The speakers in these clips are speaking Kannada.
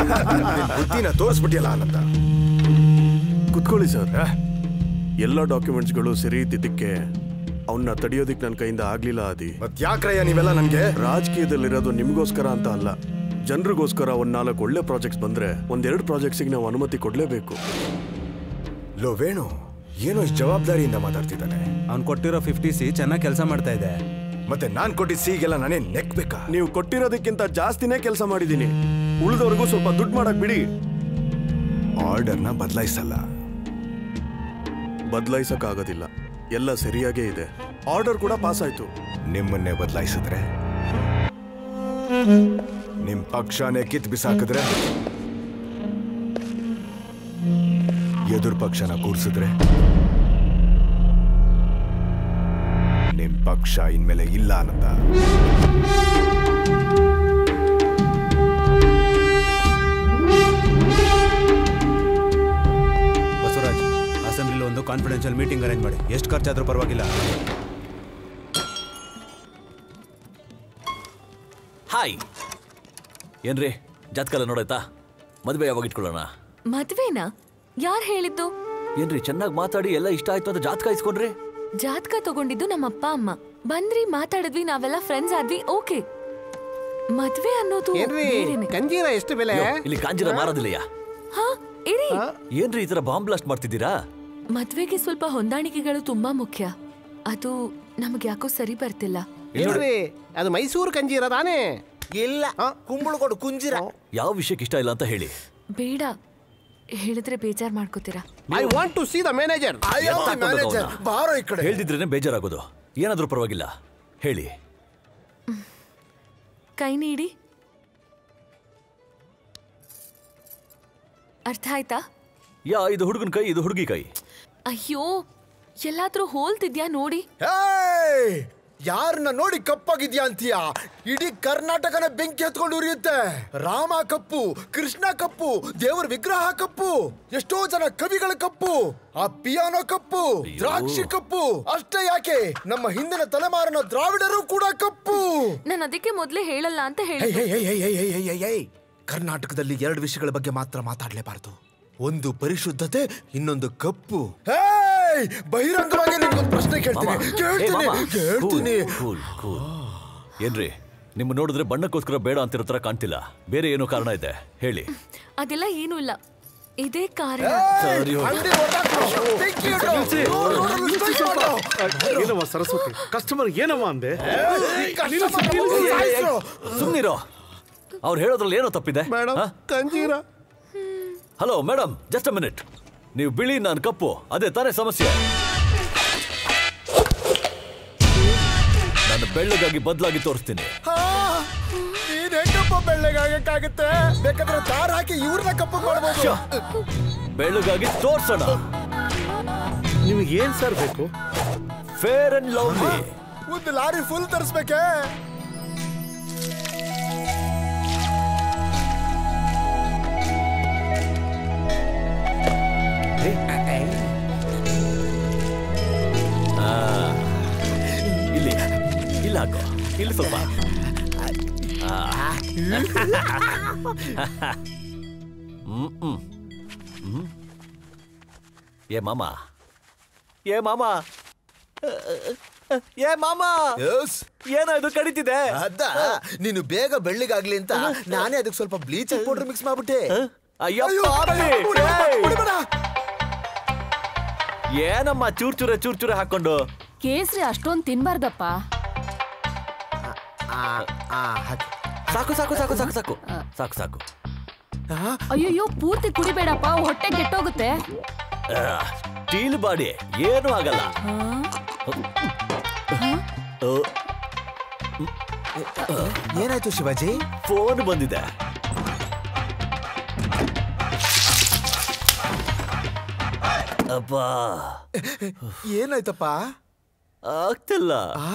ನಿನ್ ಬುದ್ಧಿನ ತೋರಿಸ್ಬಿಟ್ಟಿಯಲ್ಲ ಆನಂದ ಕುತ್ಕೊಳ್ಳಿ ಸರ್ ಎಲ್ಲ ಡಾಕ್ಯುಮೆಂಟ್ಸ್ಗಳು ಸರಿ ಇದ್ದಿದ್ದಕ್ಕೆ ಅವನ್ನ ತಡೆಯೋದಿಕ್ ನನ್ನ ಕೈಯಿಂದ ಆಗ್ಲಿಲ್ಲ ಆದಿ ಮತ್ ಯಾಕ್ರಯ್ಯ ನೀವೆಲ್ಲ ನನ್ಗೆ ರಾಜಕೀಯದಲ್ಲಿರೋದು ನಿಮಗೋಸ್ಕರ ಅಂತ ಅಲ್ಲ ಜನರಿಗೋಸ್ಕರ ಒಂದ್ ನಾಲ್ಕು ಒಳ್ಳೆ ಪ್ರಾಜೆಕ್ಟ್ಸ್ ಬಂದ್ರೆ ಒಂದೆರಡು ಪ್ರಾಜೆಕ್ಟ್ಸಿಗೆ ನಾವು ಅನುಮತಿ ಕೊಡ್ಲೇಬೇಕು ಲೋ ವೇಣು ಏನೋ ಇಷ್ಟು ಜವಾಬ್ದಾರಿಯಿಂದ ಮಾತಾಡ್ತಿದ್ದಾನೆ ಅವ್ನು ಕೊಟ್ಟಿರೋ ಫಿಫ್ಟಿ ಸಿ ಚೆನ್ನಾಗಿ ಕೆಲಸ ಮಾಡ್ತಾ ಇದೆ ಮತ್ತೆ ನಾನ್ ಕೊಟ್ಟಿದ್ದ ಸೀಗೆಲ್ಲ ನಾನೇ ನೆಕ್ಬೇಕಾ ನೀವು ಕೊಟ್ಟಿರೋದಕ್ಕಿಂತ ಜಾಸ್ತಿನೇ ಕೆಲಸ ಮಾಡಿದ್ದೀನಿ ಉಳಿದವ್ರಿಗೂ ಸ್ವಲ್ಪ ದುಡ್ಡು ಮಾಡಕ್ ಬಿಡಿ ಆರ್ಡರ್ನ ಬದಲಾಯಿಸಲ್ಲ ಬದಲಾಯಿಸಕ್ ಆಗೋದಿಲ್ಲ ಎಲ್ಲ ಸರಿಯಾಗೇ ಇದೆ ಆರ್ಡರ್ ಕೂಡ ಪಾಸ್ ಆಯ್ತು ನಿಮ್ಮನ್ನೇ ಬದಲಾಯಿಸಿದ್ರೆ ನಿಮ್ ಪಕ್ಷನೇ ಕಿತ್ ಬಿಸಾಕಿದ್ರೆ ಎದುರು ಪಕ್ಷನ ಕೂರ್ಸಿದ್ರೆ ನಿಮ್ ಪಕ್ಷ ಇನ್ಮೇಲೆ ಇಲ್ಲ ಆನಂದ ಬಸವರಾಜ್ ಅಸೆಂಬ್ಲಿಲಿ ಒಂದು ಕಾನ್ಫಿಡೆನ್ಷಿಯಲ್ ಮೀಟಿಂಗ್ ಅರೇಂಜ್ ಮಾಡಿ ಎಷ್ಟು ಖರ್ಚಾದ್ರೂ ಪರವಾಗಿಲ್ಲ ಹಾಯ್ ಏನ್ರಿ ಜಾತಕ ನೋಡಾಯ್ತಾ ಮದುವೆ ಯಾವಾಗ ಇಟ್ಕೊಳ್ಳೋಣ ಮದ್ವೆನಾ ಯಾರ್ ಹೇಳಿದ್ದು ಏನ್ರಿ ಚೆನ್ನಾಗಿ ಮಾತಾಡಿ ಎಲ್ಲ ಇಷ್ಟ ಆಯ್ತು ಅಂತ ಜಾತಕ ಇಸ್ಕೊಂಡ್ರಿ ಜಾತಕ ತಗೊಂಡಿದ್ದು ನಮ್ಮ ಅಪ್ಪ ಅಮ್ಮ ಬಂದ್ರಿ ಮಾತಾಡಿದ್ವಿ ನಾವೆಲ್ಲ ಫ್ರೆಂಡ್ಸ್ ಆದ್ವಿ ಓಕೆ ಮದ್ವೆ ಅನ್ನೋದು ಏನ್ರಿ ಬೇರೆನೆ. ಕಂಜೀರ ಎಷ್ಟು ಬೆಲೆ ಅಯ್ಯೋ, ಇಲ್ಲಿ ಕಾಂಜಿರ ಮಾರೋದಿಲ್ಲಯ್ಯ ಹಾ ಇರಿ ಏನ್ರಿ ಈ ತರ ಬಾಂಬ್ ಬ್ಲಾಸ್ಟ್ ಮಾಡ್ತಿದ್ದೀರಾ ಮದ್ವೆಗೆ ಸ್ವಲ್ಪ ಹೊಂದಾಣಿಕೆಗಳು ತುಂಬಾ ಮುಖ್ಯ ಅದು ನಮಗೆ ಯಾಕೋ ಸರಿ ಬರ್ತಿಲ್ಲ ಏನ್ರಿ ಅದು ಮೈಸೂರು ಕಂಜೀರ ತಾನೇ ಇಲ್ಲ ಕುಂಬಳಗೋಡು ಕುಂಜಿರ ಯಾವ ವಿಷಯಕ್ಕೆ ಇಷ್ಟ ಇಲ್ಲ ಅಂತ ಹೇಳಿ ಬೇಡ ಹೇಳಿದ್ರೆ ಬೇಜಾರ್ ಮಾಡ್ಕೋತೀರಾ I want to see the manager manager ಬಾರೋ ಈ ಕಡೆ ಹೇಳ್ದಿದ್ರೇನೆ ಬೇಜಾರಾಗೋದು ಏನಾದ್ರೂ ಪರವಾಗಿಲ್ಲ ಹೇಳಿ ಕೈ ನೀಡಿ ಅರ್ಥ ಆಯ್ತಾ ಯಾ ಇದು ಹುಡುಗನ ಕೈ ಇದು ಹುಡುಗಿ ಕೈ ಅಯ್ಯೋ ಎಲ್ಲಾದ್ರೂ ಹೋಲ್ತಿದ್ಯಾ ನೋಡಿ ಹೇಯ್! ಯಾರನ್ನ ನೋಡಿ ಕಪ್ಪಾಗಿದ್ಯಾ ಅಂತೀಯ ಇಡೀ ಕರ್ನಾಟಕನ ಬೆಂಕಿ ಹತ್ಕೊಂಡು ಉರಿಯುತ್ತೆ ರಾಮ ಕಪ್ಪು ಕೃಷ್ಣ ಕಪ್ಪು ದೇವರ ವಿಗ್ರಹ ಕಪ್ಪು ಎಷ್ಟೋ ಜನ ಕವಿಗಳ ಕಪ್ಪು ಆ ಪಿಯಾನೋ ಕಪ್ಪು ದ್ರಾಕ್ಷಿ ಕಪ್ಪು ಅಷ್ಟೇ ಯಾಕೆ ನಮ್ಮ ಹಿಂದಿನ ತಲೆಮಾರಿನ ದ್ರಾವಿಡರು ಕೂಡ ಕಪ್ಪು ನಾನು ಅದಕ್ಕೆ ಮೊದ್ಲೇ ಹೇಳಲ್ಲ ಅಂತ ಹೇ, ಹೇಳಿ ಹೇ, ಹೇ, ಹೇ, ಹೇ, ಹೇ, ಹೇ, ಹೇ, ಹೇ. ಕರ್ನಾಟಕದಲ್ಲಿ ಎರಡು ವಿಷಯಗಳ ಬಗ್ಗೆ ಮಾತ್ರ ಮಾತಾಡ್ಲೇಬಾರದು ಒಂದು ಪರಿಶುದ್ಧತೆ ಇನ್ನೊಂದು ಕಪ್ಪು ಹೇಯ್! ಬಹಿರಂಗವಾಗಿ ನಿಮ್ಗೊಂದು ಪ್ರಶ್ನೆ ಕೇಳ್ತೀನಿ ಕೇಳ್ತೀನಿ ಕೇಳ್ತೀನಿ ಕೂಲ್ ಕೂಲ್ ಏನ್ರಿ ನಿಮ್ಮ ನೋಡಿದ್ರೆ ಬಣ್ಣಕ್ಕೋಸ್ಕರ ಬೇಡ ಅಂತಿರೋ ತರ ಕಾಣ್ತಿಲ್ಲ ಬೇರೆ ಏನೋ ಕಾರಣ ಇದೆ ಹೇಳಿ ಅದೆಲ್ಲ ಏನೂ ಇಲ್ಲ ಇದೇ ಕಾರಣ ಸರಿ ಹೋಗಿ. ಅಂಗಡಿ ಹೊರ್ಟಾಕ್ಬಿಡು. ಬೆಂಕಿ ಇಡು. ನೋಡು, ನೋಡು, strike ಮಾಡು. ಏನಮ್ಮ ಸರಸ್ವತಿ ಕಸ್ಟಮರ್ ಏನಮ್ಮ ಅಂದೆ ಕಸ್ಟಮರ್ ನಮ್ಮನ್ನ ಸಾಯ್ಸು. ಸುಮ್ನಿರೋ ಅವ್ರು ಹೇಳೋದ್ರಲ್ಲಿ ಏನೋ ತಪ್ಪಿದೆ ಮೇಡಮ್ ಕಂಜೀರ hello madam just a minute ನೀವು ಬಿಳಿ ನಾನು ಕಪ್ಪು ಅದೇ ತಾನೇ ಸಮಸ್ಯೆ ನಾನು ಬೆಳ್ಳಗಾಗಿ ಬದಲಾಗಿ ತೋರಿಸ್ತೀನಿ ಹಾ, ನೀನ್ ಹೆಂಗಪ್ಪ ಬೆಳ್ಳಗಾಗಕ್ಕಾಗತ್ತೆ ಬೇಕಾದ್ರೆ ತಾರ್ ಹಾಕಿ ಇವ್ರನ್ನ ಕಪ್ಪು ಮಾಡ್ಬೋದು ಬೆಳ್ಳಗಾಗಿ ತೋರ್ಸೋಣ ನಿಮ್ಗೆ ಏನ್ ಸರ್ ಬೇಕು ಫೇರ್ ಅಂಡ್ ಲವ್ಲಿ ಒಂದು ಲಾರಿ ಫುಲ್ ತರಿಸ್ಬೇಕೆ ಇಲ್ಲಿ ಇಲ್ಲಿ ಹಾಕೋ ಇಲ್ಲಿ ಸ್ವಲ್ಪ ಆ. ಹ್ಮ್, ಹ್ಮ್. ಹ್ಮ್. ಏ ಮಾಮ ಏ ಮಾಮ ಏ ಮಾಮ ಏನೋ ಇದು ಕಡಿತಿದೆ ಅದ ನೀನು ಬೇಗ ಬೆಳ್ಳಿಗಾಗ್ಲಿ ಅಂತ ನಾನೇ ಅದಕ್ಕೆ ಸ್ವಲ್ಪ ಬ್ಲೀಚಿಂಗ್ ಪೌಡರ್ ಮಿಕ್ಸ್ ಮಾಡ್ಬಿಟ್ಟೆ ಅಯ್ಯೋ ಅಯ್ಯೋ, ಪಾಪಿ. ಹೊಡಿಬೇಡ, ಏಯ್. ಹೊಡಿಬೇಡ. ಏನಮ್ಮ ಚೂರ್ ಚೂರೆ ಚೂರ್ ಚೂರೆ ಹಾಕೊಂಡು ಕೇಸರಿ ಅಷ್ಟೊಂದ್ ತಿನ್ಬಾರ್ದಪ್ಪ ಸಾಕು ಸಾಕು ಸಾಕು ಸಾಕು ಸಾಕು ಸಾಕು ಸಾಕು ಅಯ್ಯೋ ಪೂರ್ತಿ ಕುಡಿಬೇಡಪ್ಪ ಹೊಟ್ಟೆ ಕೆಟ್ಟೋಗುತ್ತೆ ಸ್ಟೀಲ್ ಬಾಡಿ ಏನೂ ಆಗಲ್ಲ ಓ, ಏನಾಯ್ತು ಶಿವಾಜಿ ಫೋನ್ ಬಂದಿದೆ ಅಬ್ಬಾ ಏನಾಯ್ತಪ್ಪ ಆಗ್ತಿಲ್ಲ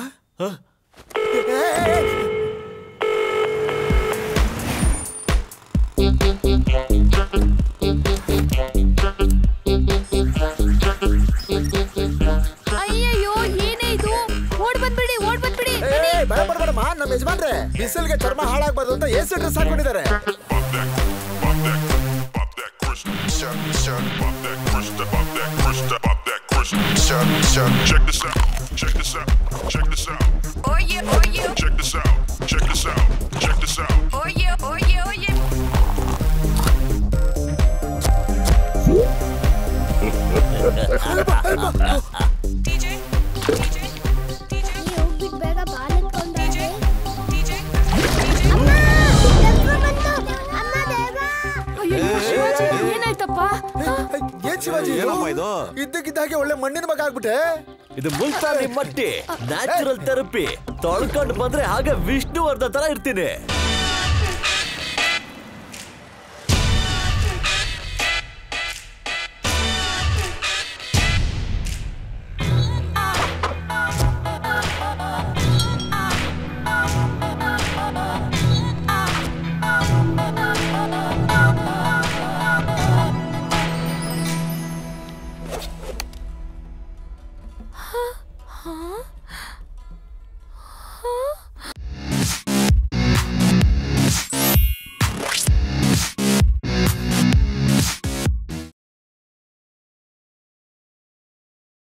ಅಯ್ಯಯ್ಯೋ ಏನೇ ಇದು ಓಡ್ ಬಂದ್ಬಿಡಿ ಓಡ್ ಬಂದ್ಬಿಡಿ ಏ, ಭಯ ಪಡ್ಬೇಡಮ್ಮ ನಮ್ಮ ಯಜಮಾನ್ರೆ ಬಿಸಿಲ್ಗೆ ಚರ್ಮ ಹಾಳಾಗ್ಬಾರ್ದು ಅಂತ ಎಸಿ ಡ್ರೆಸ್ ಹಾಕೊಂಡಿದ್ದಾರೆ Pop that crystal, pop that crystal, pop that crystal. Shot, shot. Check this out. Check this out. Check this out. Oh yeah, oh yeah. Check this out. Check this out. Check this out. Oh yeah, oh yeah, oh yeah. ಹೋಗ್ಬಿಟ್ಟು ಬೇಗ ಬಾಲ್ ಎತ್ಕೊಂಡ್ರೆ ಅಯ್ಯೋ ಶಿವಾಜಿ ಏನಾಯ್ತಪ್ಪ ಏನ್ ಶಿವಾಜಿ ಇದು? ಏನಮ್ಮ ಇದು? ಇದ್ದಕ್ಕಿದ್ದಾಗೆ ಒಳ್ಳೆ ಮಣ್ಣಿನ ಮಗ ಆಗ್ಬಿಟ್ಟೆ ಇದು ಮುಲ್ತಾನಿ ಮಟ್ಟಿ ನ್ಯಾಚುರಲ್ ಥೆರಪಿ ತೊಳ್ಕೊಂಡು ಬಂದ್ರೆ ಹಾಗೆ ವಿಷ್ಣುವರ್ಧನ್ ತರ ಇರ್ತೀನಿ ಹಾ